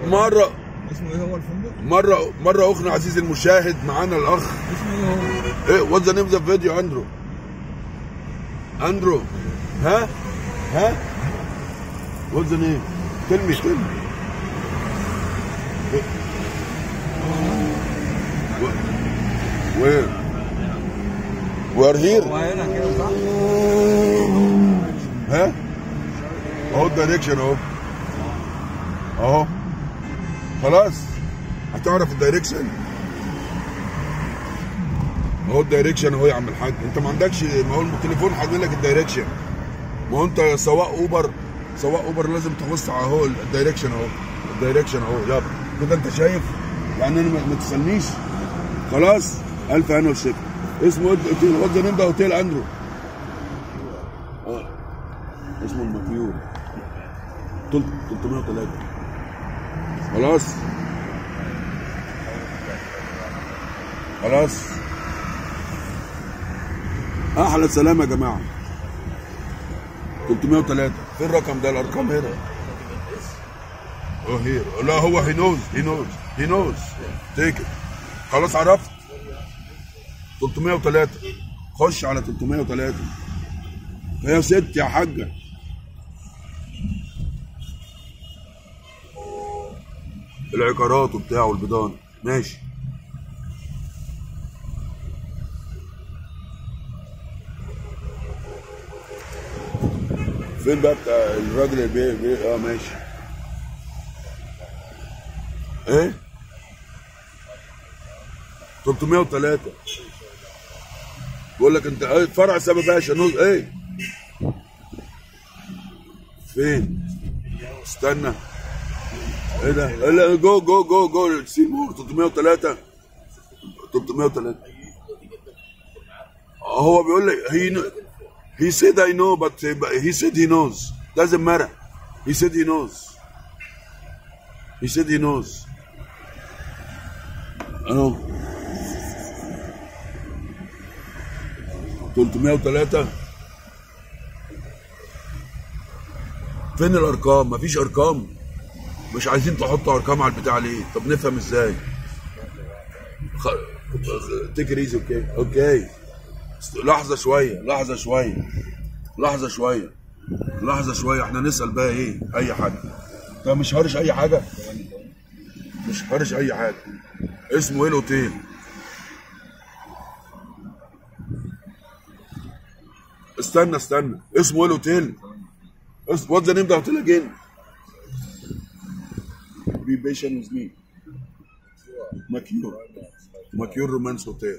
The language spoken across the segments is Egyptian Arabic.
مره اسمه ايه هو الفندق؟ مره مره اخرى عزيزي المشاهد معانا الاخ اسمه ايه هو؟ ايه واتس ذا نيم ذا فيديو اندرو اندرو ها ها واتس ذا نيم تيل مي تيل مي وير وير هير هو هنا كده صح؟ ها اهو الدايركشن اهو اهو خلاص هتعرف الدايركشن اهو الدايركشن اهو يا عم الحاج انت ما عندكش ما هو التليفون حاطط لك الدايركشن ما هو انت سواق اوبر سواق اوبر لازم تبص على اهو الدايركشن اهو الدايركشن اهو يلا كده انت شايف يعني انا ما ما تسالنيش خلاص الف هنا وشكر اسمه ايه اوتيل وات ذا نيم ده اوتيل اندرو اه اسمه المكيور 303 خلاص خلاص احلى سلام يا جماعه 303 فين الرقم ده الارقام هنا اه هير لا هو هي نوز هي نوز هي نوز تيك خلاص عرفت 303 خش على 303 يا ست يا حاجه العقارات وبتاع والبضانه ماشي فين بقى بتاع الراجل اللي بي بي اه ماشي ايه 303 بقول لك انت ايه فرع سبا باشا نوز ايه فين استنى ايه ده إيه لا جو جو جو جو سيمور 303 303 هو بيقول لك هي he said I know but he said he knows doesn't matter he said he knows he said he knows اهو 303 فين الارقام مفيش ارقام مش عايزين تحطوا ارقام على البتاع ليه طب نفهم ازاي خ... تيك ريز اوكي اوكي لحظه شويه لحظه شويه لحظه شويه لحظه شويه احنا نسال بقى ايه اي حاجه ده مش هرش اي حاجه مش هرش اي حاجه اسمه ايه الاوتيل استنى استنى اسمه ايه الاوتيل وات ذا نيم ده اوتيل اجين be patient with me مكيور مكيور رومانس اوتيل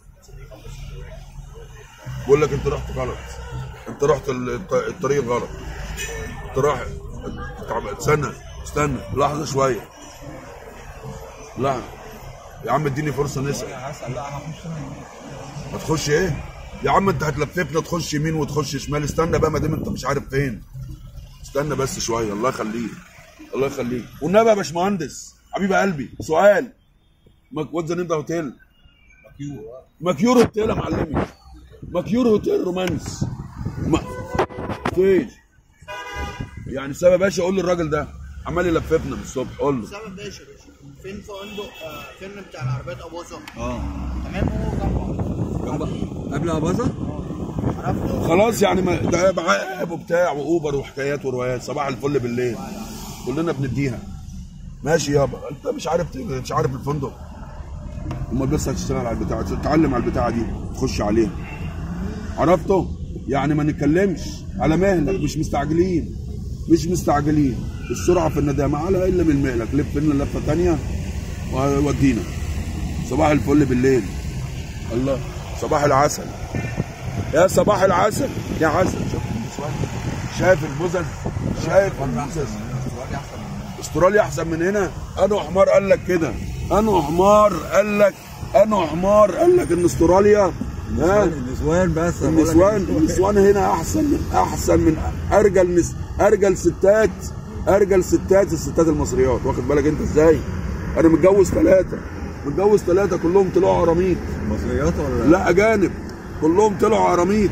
بقول لك انت رحت غلط انت رحت الط- الطريق غلط انت رايح تعب- استنى استنى لحظه شويه لحظه يا عم اديني فرصه نسال هسأل لا هخش انا ما تخش ايه يا عم انت هتلففنا تخش يمين وتخش شمال استنى بقى ما دام انت مش عارف فين استنى بس شويه الله يخليك الله يخليك والنبي يا باشمهندس حبيب قلبي سؤال وات ذا نيم ده اوتيل مكيور اوتيل يا معلمي مكيور اوتيل رومانس ما فين يعني سبب باشا قول للراجل ده عمال يلففنا من الصبح قول له سبب باشا باشا فين فندق آه، فين بتاع العربيات ابوظه اه تمام هو جنبه جنب قبل اباظه؟ عرفته خلاص يعني ما ده بعقب وبتاع واوبر وحكايات وروايات صباح الفل بالليل كلنا بنديها ماشي يابا انت مش عارف ت- مش عارف الفندق امال بس هتشتغل على البتاع تتعلم على البتاعه دي تخش عليها عرفته يعني ما نتكلمش على مهلك مش مستعجلين مش مستعجلين السرعه في الندامه على الا من مهلك لف لنا لفه تانية وودينا صباح الفل بالليل الله صباح العسل يا صباح العسل يا عسل شوف النسوان. شايف البزل شايف البزل استراليا احسن من هنا انا حمار قال لك كده انا حمار قال لك انا حمار قال لك ان استراليا ها النسوان بس أنا بقول لك النسوان النسوان هنا احسن من احسن من ارجل نس ارجل ستات ارجل ستات الستات المصريات واخد بالك انت ازاي انا متجوز ثلاثه متجوز ثلاثه كلهم طلعوا عراميط مصريات ولا لا اجانب كلهم طلعوا عراميط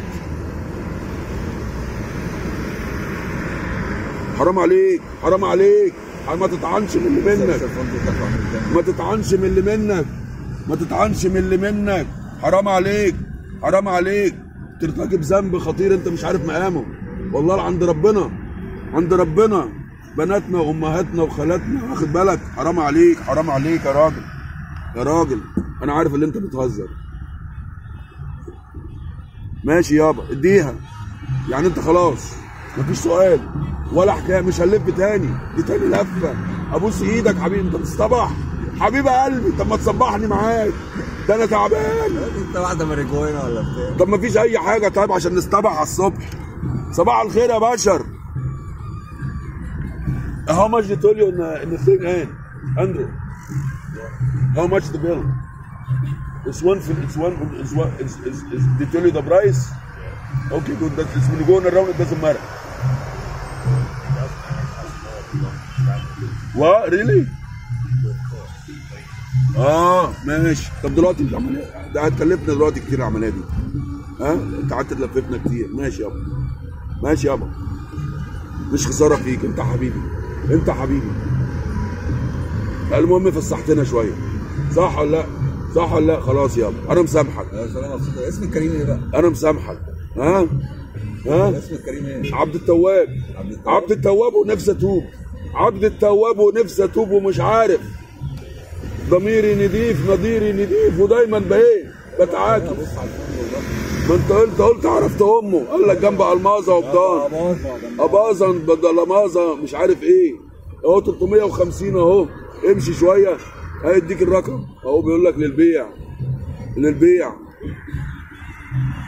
حرام عليك حرام عليك ما تطعنش من اللي منك الفندق ده عامل ازاي ما تطعنش من اللي منك ما تطعنش من اللي منك حرام عليك حرام عليك ترتكب ذنب خطير انت مش عارف مقامه والله عند ربنا عند ربنا بناتنا وامهاتنا وخالاتنا واخد بالك حرام عليك حرام عليك يا راجل يا راجل انا عارف اللي انت بتهزر ماشي يابا اديها يعني انت خلاص مفيش سؤال ولا حكايه مش هنلف تاني دي تاني لفه ابوس ايدك حبيبي انت بتصطبح حبيب قلبي طب ما تصبحني معاك ده انا تعبان انت واحده ماريجوانا ولا بتاع طب ما فيش اي حاجه طيب عشان نصطبح على الصبح صباح الخير يا بشر How much they told you in the, in the thing, eh? Andrew? How much the bill? It's one. for- It's one. It's one. It's, it's, it's, they tell you the price. Okay, good. That is when you're going around, it doesn't matter. What? Really? اه ماشي طب دلوقتي العمليه ده هتكلفنا دلوقتي كتير العمليه دي ها انت قعدت تلففنا كتير ماشي يابا ماشي يابا مش خساره فيك انت حبيبي انت حبيبي المهم فسحتنا شويه صح ولا لا صح ولا لا خلاص يابا انا مسامحك يا سلام مبسوط اسم الكريم ايه بقى؟ انا مسامحك ها ها اسم الكريم ايه؟ عبد التواب عبد التواب. عبد التواب ونفسي اتوب عبد التواب ونفسي اتوب ومش عارف ضميري نضيف نضيري نضيف ودايما بايه بتعاكس بص على الفندق ده ما انت قلت قلت عرفت امه قال لك جنب الماظه وبضان اباظه جنب اباظه بدل ماظه مش عارف ايه اهو 350 اهو امشي شويه هيديك الرقم اهو بيقول لك للبيع للبيع